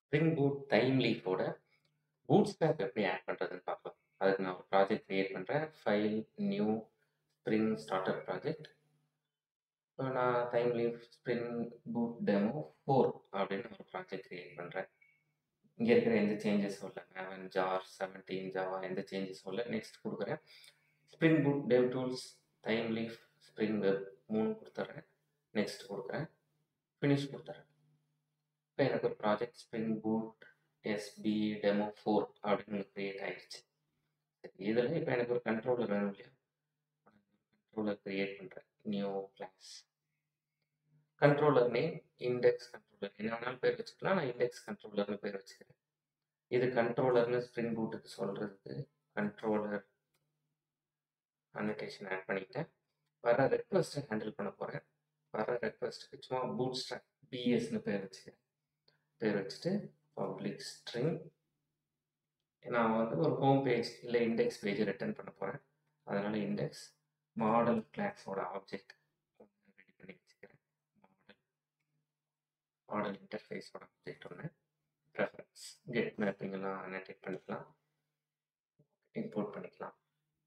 spring boot டைம் லீஃபோட bootstrap எப்படி ஆட் பண்ணுறதுன்னு பார்க்கலாம் அதுக்கு நான் ஒரு ப்ராஜெக்ட் க்ரியேட் பண்ணுறேன் file new spring starter project இப்போ நான் Thymeleaf spring boot demo four அப்படின்னு ஒரு ப்ராஜெக்ட் க்ரியேட் பண்ணுறேன் இங்கே இருக்கிற எந்த சேஞ்சஸும் இல்லை மேவன் ஜார் செவன்டீன் ஜாவா எந்த சேஞ்சஸும் இல்லை நெக்ஸ்ட் கொடுக்குறேன் spring boot dev tools Thymeleaf spring web மூணு கொடுத்துட்றேன் நெக்ஸ்ட் கொடுக்குறேன் ஃபினிஷ் கொடுத்துட்றேன் இப்போ எனக்கு ஒரு project spring boot SP demo four அப்படின்னு க்ரியேட் ஆயிடுச்சு சரி இதில் இப்போ எனக்கு ஒரு கண்ட்ரோலர் வேணும் இல்லையா கண்ட்ரோலர் க்ரியேட் பண்ணுறேன் new class controller name index controller என்ன வேணாலும் பேர் வச்சுக்கலாம் நான் இண்டெக்ஸ் கண்ட்ரோலர்னு பேர் வச்சுக்கிறேன் இது கண்ட்ரோலர்னு ஸ்ப்ரிங் பூட்டுக்கு சொல்கிறதுக்கு கண்ட்ரோலர் அனோட்டேஷன் ஆட் பண்ணிக்கிட்டேன் வர ரெக்வஸ்ட்டை ஹேண்டில் பண்ண போகிறேன் வர ரெக்வஸ்ட்டுக்கு சும்மா பூட் ஸ்ட்ராக் பிஎஸ்னு பேர் வச்சுக்கிறேன் பேர் வச்சுட்டு பப்ளிக் ஸ்ட்ரிங் நான் வந்து ஒரு ஹோம் பேஜ் இல்லை இண்டெக்ஸ் பேஜ் ரிட்டர்ன் பண்ண போகிறேன் அதனால் இண்டெக்ஸ் மாடல் கிளாஸோட ஆப்ஜெக்ட் ரெடி பண்ணி வச்சுக்கிறேன் மாடல் மாடல் இன்டர்ஃபேஸோட ஆப்ஜெக்ட் ஒன்று ரெஃபரன்ஸ் கெட் மேப்பிங் எல்லாம் அனடேட் பண்ணிக்கலாம் இம்போர்ட் பண்ணிக்கலாம்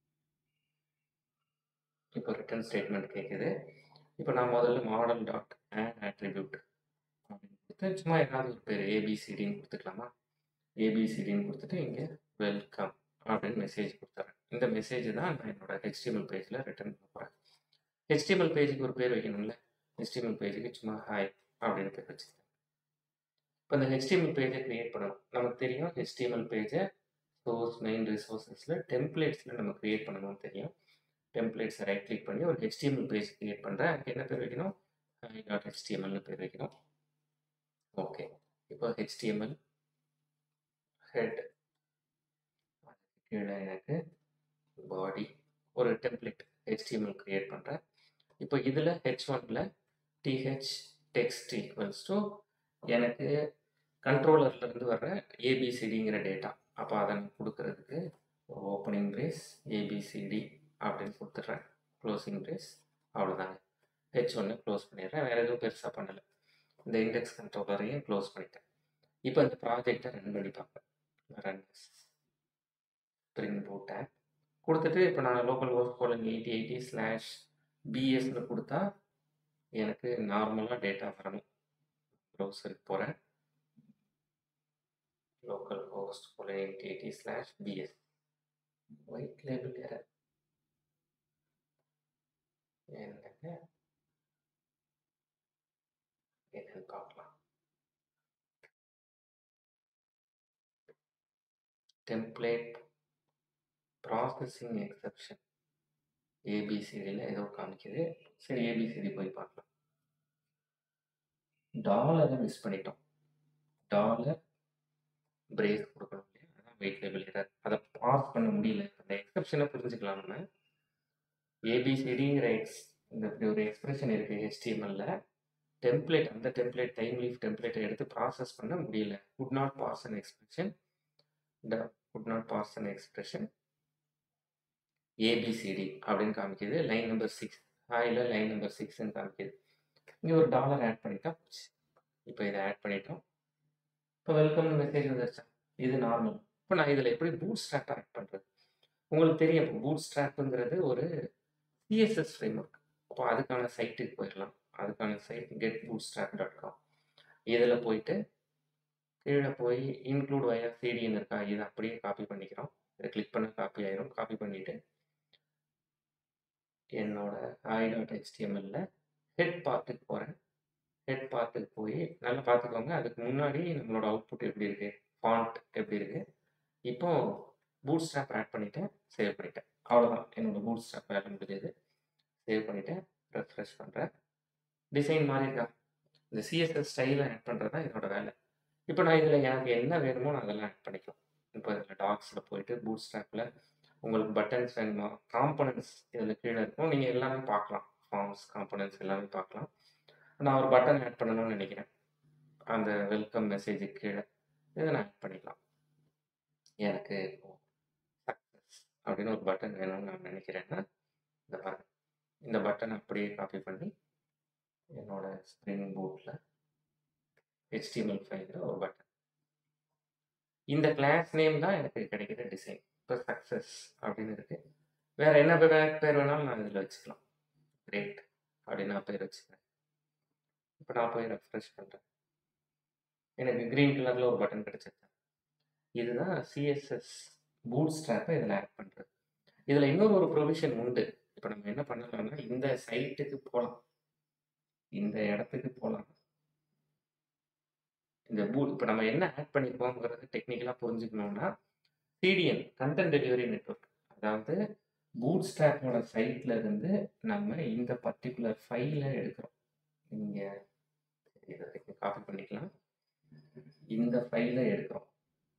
இப்போ ரிட்டர்ன் ஸ்டேட்மெண்ட் கேட்குது இப்போ நான் முதல்ல மாடல் டாட் ஆட் ஆட்ரிபியூட் அப்படின்னு கொடுத்து சும்மா ஏதாவது ஒரு பேர் ஏபிசிடின்னு கொடுத்துக்கலாமா ஏபிசிடின்னு கொடுத்துட்டு இங்கே வெல்கம் அப்படின்னு மெசேஜ் கொடுத்துறேன் இந்த மெசேஜ் தான் நான் என்னோட ஹெச்டிஎம்எல் பேஜில் ரிட்டர்ன் பண்ண போகிறேன் ஹெச்டிஎம்எல் பேஜுக்கு ஒரு பேர் வைக்கணும்ல ஹெச்டிஎம்எல் பேஜுக்கு சும்மா ஹாய் அப்படின்னு பேர் வச்சுக்கிறேன் இப்போ இந்த ஹெச்டிஎம்எல் பேஜை க்ரியேட் பண்ணணும் நமக்கு தெரியும் ஹெச்டிஎம்எல் பேஜை சோர்ஸ் மெயின் ரிசோர்ஸஸில் டெம்ப்ளேட்ஸில் நம்ம க்ரியேட் பண்ணணும்னு தெரியும் டெம்ப்ளேட்ஸை ரைட் கிளிக் பண்ணி ஒரு ஹெச்டிஎம்எல் பேஜ் க்ரியேட் பண்ணுறேன் அதுக்கு என்ன பேர் வைக்கணும் ஹை டாட் ஹெச்டிஎம்எல்னு பேர் வைக்கணும் ஓகே இப்போ ஹெச்டிஎம்எல் ஹெட் கீழே எனக்கு பாடி ஒரு டெம்ப்ளேட் ஹெச்டிஎம்எல் க்ரியேட் பண்ணுறேன் இப்போ இதில் ஹெச் ஒனில் டிஹெச் டெக்ஸ்ட் ஈக்குவல்ஸ் டு எனக்கு கண்ட்ரோலர்லேருந்து வர்ற ஏபிசிடிங்கிற டேட்டா அப்போ அதை நான் கொடுக்கறதுக்கு ஓப்பனிங் பிரேஸ் ஏபிசிடி அப்படின்னு கொடுத்துட்றேன் க்ளோசிங் பிரேஸ் அவ்வளோதாங்க ஹெச் ஒன்று க்ளோஸ் பண்ணிடுறேன் வேறு எதுவும் பெருசாக பண்ணலை இந்த இண்டெக்ஸ் கண்ட்ரோலரையும் க்ளோஸ் பண்ணிட்டேன் இப்போ இந்த ப்ராஜெக்டை ரன் பண்ணி பார்ப்பேன் ரன் ஸ்ப்ரிங் பூட் ஆப் கொடுத்துட்டு இப்போ நான் local work colon eighty eighty slash பிஎஸ்னு கொடுத்தா எனக்கு நார்மலாக டேட்டா வரணும் ப்ரௌசருக்கு போகிறேன் local host colon eighty eighty slash PS white label error என்னங்க என்னன்னு பார்க்கலாம் டெம்ப்ளேட் ப்ராசஸிங் எக்ஸப்ஷன் ஏபிசிடியில் ஏதோ காமிக்குது சரி ஏபிசிடி போய் பார்க்கலாம் டாலரை மிஸ் பண்ணிட்டோம் டாலர் பிரேஸ் கொடுக்கணும் இல்லையா அதான் வெயிட் லேபிள் எரர் அதை பாஸ் பண்ண முடியல அந்த எக்ஸப்ஷனை புரிஞ்சுக்கலாம் நம்ம ஏபிசிடிங்கிற எக்ஸ் இந்த இப்படி ஒரு எக்ஸ்பிரஷன் இருக்குது ஹெச்டிஎம்எல்ல டெம்ப்ளேட் அந்த டெம்ப்ளேட் டைம் லீஃப் டெம்ப்ளேட்டை எடுத்து ப்ராசஸ் பண்ண முடியல could not parse an expression could not parse an expression ABCD அப்படின்னு காமிக்குது லைன் நம்பர் சிக்ஸ் ஹாயில் லைன் நம்பர் சிக்ஸ்ன்னு காமிக்குது இங்கே ஒரு டாலர் ஆட் பண்ணிட்டா போச்சு இப்போ இதை ஆட் பண்ணிட்டோம் இப்போ வெல்கம் மெசேஜ் வந்துருச்சா இது நார்மல் இப்போ நான் இதில் எப்படி பூட் ஸ்ட்ராப் ஆட் பண்ணுறது உங்களுக்கு தெரியும் இப்போ பூட் ஸ்ட்ராப்புங்கிறது ஒரு சிஎஸ்எஸ் ஃப்ரேம் ஒர்க் அப்போ அதுக்கான சைட்டுக்கு போயிடலாம் அதுக்கான site get bootstrap dot com இதில் போயிட்டு கீழே போய் இன்க்ளூட் வயா சிடின்னு இருக்கா இதை அப்படியே காப்பி பண்ணிக்கிறோம் இதை கிளிக் பண்ண காப்பி ஆயிரும் காப்பி பண்ணிவிட்டு என்னோட ஐ டாட் ஹெச்டிஎம்எல்ல ஹெட் பார்ட்டுக்கு போகிறேன் ஹெட் பார்ட்டுக்கு போய் நல்லா பார்த்துக்கோங்க அதுக்கு முன்னாடி நம்மளோட அவுட்புட் எப்படி இருக்குது ஃபாண்ட் எப்படி இருக்குது இப்போ பூட் ஸ்ட்ராப் ஆட் பண்ணிவிட்டேன் சேவ் பண்ணிட்டேன் அவ்வளோதான் என்னோட பூட் ஸ்ட்ராப் வேலை முடிஞ்சது சேவ் பண்ணிவிட்டேன் ரெஃப்ரெஷ் பண்ணுறேன் டிசைன் மாதிரி இருக்கா இந்த சிஎஸ்எஸ் ஸ்டைலை ஆட் பண்ணுறது தான் இதோட வேலை இப்போ நான் இதில் எனக்கு என்ன வேணுமோ நான் அதெல்லாம் ஆட் பண்ணிக்கலாம் இப்போ இதில் டாக்ஸில் போயிட்டு பூட் ஸ்ட்ராப்பில் உங்களுக்கு பட்டன்ஸ் வேணுமா காம்பனன்ட்ஸ் இதில் கீழே இருக்கும் நீங்கள் எல்லாமே பார்க்கலாம் ஃபார்ம்ஸ் காம்பனன்ட்ஸ் எல்லாமே பார்க்கலாம் நான் ஒரு பட்டன் ஆட் பண்ணணும்னு நினைக்கிறேன் அந்த வெல்கம் மெசேஜுக்கு கீழே இதை நான் ஆட் பண்ணிக்கலாம் எனக்கு சக்ஸஸ் அப்படின்னு ஒரு பட்டன் வேணும்னு நான் நினைக்கிறேன்னா இந்த பாருங்க இந்த பட்டன் அப்படியே காப்பி பண்ணி என்னோட ஸ்ப்ரிங் பூட்டில் ஹெச்டிஎம்எல் ஃபைலில் ஒரு பட்டன் இந்த கிளாஸ் நேம் தான் எனக்கு கிடைக்கிற டிசைன் இப்போ சக்ஸஸ் அப்படின்னு இருக்கு வேற என்ன பேர் பேர் வேணாலும் நான் இதில் வச்சுக்கலாம் கிரேட் அப்படின்னு நான் பேர் வச்சுக்கிறேன் இப்போ நான் போய் ரெஃப்ரெஷ் பண்ணுறேன் எனக்கு க்ரீன் கலரில் ஒரு பட்டன் கிடைச்சிருச்சு இதுதான் சிஎஸ்எஸ் பூட் ஸ்ட்ராப்பை இதில் ஆட் பண்ணுறது இதில் இன்னொரு ஒரு ப்ரொவிஷன் உண்டு இப்போ நம்ம என்ன பண்ணலாம்னா இந்த சைட்டுக்கு போகலாம் இந்த இடத்துக்கு போகலாம் இந்த பூட் இப்போ நம்ம என்ன ஆட் பண்ணியிருக்கோங்கிறது டெக்னிக்கலாக புரிஞ்சுக்கணும்னா சிடிஎன் கண்டென்ட் டெலிவரி நெட்ஒர்க் அதாவது பூட் ஸ்ட்ராப்போட சைட்ல இருந்து நம்ம இந்த பர்டிகுலர் ஃபைலை எடுக்கிறோம் நீங்கள் இதை காப்பி பண்ணிக்கலாம் இந்த ஃபைலை எடுக்கிறோம்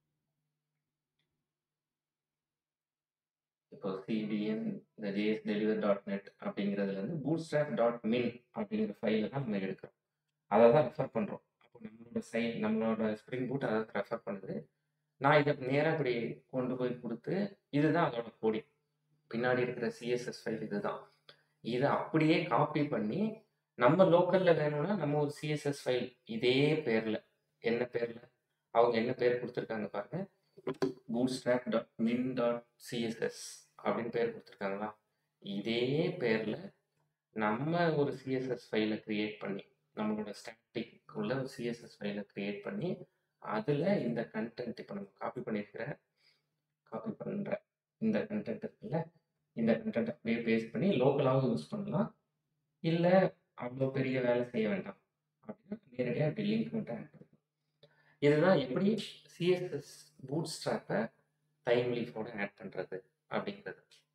இப்போ சிடிஎன் இந்த ஜேஎஸ் டெலிவர் டாட் நெட் அப்படிங்கிறதுலேருந்து பூட் ஸ்ட்ராப் டாட் மின் அப்படிங்கிற ஃபைலை தான் நம்ம எடுக்கிறோம் அதை தான் ரெஃபர் பண்ணுறோம் அப்போ நம்மளோட சைட் நம்மளோட ஸ்ப்ரிங் பூட் அதை ரெஃபர் பண்ணுது நான் இதை நேராக இப்படி கொண்டு போய் கொடுத்து இதுதான் அதோட கோடிங் பின்னாடி இருக்கிற சிஎஸ்எஸ் ஃபைல் இதுதான் இதை அப்படியே காப்பி பண்ணி நம்ம லோக்கலில் வேணும்னா நம்ம ஒரு சிஎஸ்எஸ் ஃபைல் இதே பேரில் என்ன பேரில் அவங்க என்ன பேர் கொடுத்துருக்காங்க பாருங்க bootstrap dot min dot CSS அப்படின்னு பேர் கொடுத்துருக்காங்களா இதே பேரில் நம்ம ஒரு சிஎஸ்எஸ் ஃபைலை க்ரியேட் பண்ணி நம்மளோட ஸ்டாட்டிக் உள்ள ஒரு சிஎஸ்எஸ் ஃபைலை க்ரியேட் பண்ணி அதில் இந்த கண்டென்ட் இப்போ நம்ம காப்பி பண்ணியிருக்கிற காப்பி பண்ணுற இந்த கண்டென்ட் இருக்குல்ல இந்த கண்டென்ட் அப்படியே பேஸ்ட் பண்ணி லோக்கலாகவும் யூஸ் பண்ணலாம் இல்லை அவ்வளோ பெரிய வேலை செய்ய வேண்டாம் அப்படின்னா நேரடியாக அப்படி லிங்க் மட்டும் ஆட் பண்ணிக்கலாம் இதுதான் எப்படி சிஎஸ்எஸ் பூட் ஸ்ட்ராப்பை டைம் லீஃபோட ஆட் பண்ணுறது அப்படிங்கிறது